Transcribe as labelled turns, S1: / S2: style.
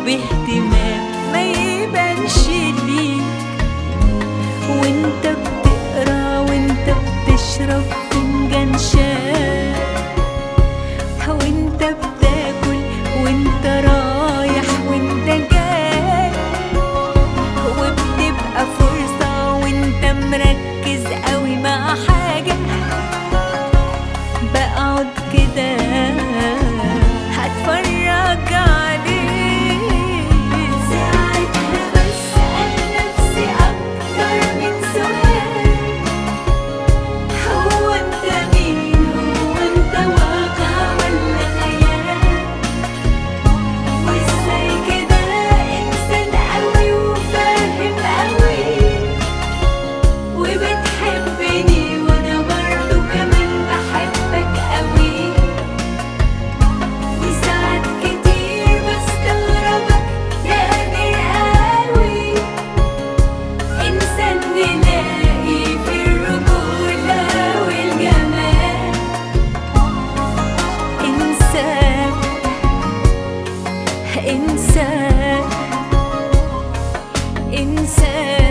S1: وباهتمام ما يبانش ليك وانت بتقرا وانت بتشرب فنجان شاي وانت بتاكل وانت رايح وانت جاي وبتبقى فرصة وانت مركز قوي مع حاجة بقعد كده هتفرج عليك ساعتها بسأل نفسي أكتر من سؤال هو انت مين هو انت واقع ولا خيال وازاي كده انسان قوي وفاهم قوي وبتحبني وانا برضو كمان بحبك قوي وساعات كتير بستغربك يا قادر قوي إنسان نلاقي في الرجولة والجمال إنسان إنسان إنسان